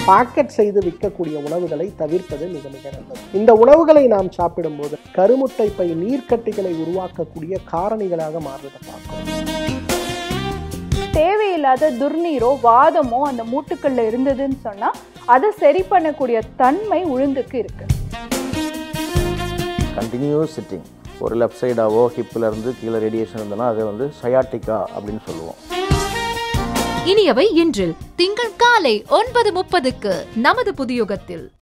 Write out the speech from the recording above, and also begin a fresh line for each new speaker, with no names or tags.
packet செய்து விற்கக்கூடிய உணவுகளை தவிர்ப்பது மிக மிக நல்லது இந்த உணவுகளை நாம் சாப்பிடும்போது கருமுட்டை பை நீர்க்கட்டிகளை உருவாக்கக்கூடிய காரணிகளாக மாறுவதை பார்க்கிறோம்
தேவையில்லாத துர்நீரோ வாதமோ அந்த மூட்டுக்கள்ல இருந்ததுன்னு சொன்னா அதை சரி பண்ணக்கூடிய தன்மை உளுந்துக்கு இருக்கு
கண்டினியூஸ் சிட்டிங் ஒரு லெஃப்ட் சைடாவோ ஹிப்பில் இருந்து கீழே ரேடியேஷன் இருந்ததுன்னா அதை வந்து சயாட்டிக்கா அப்படின்னு சொல்லுவோம்
இனியவை இன்றில் திங்கள் காலை ஒன்பது முப்பதுக்கு நமது புதியுகத்தில்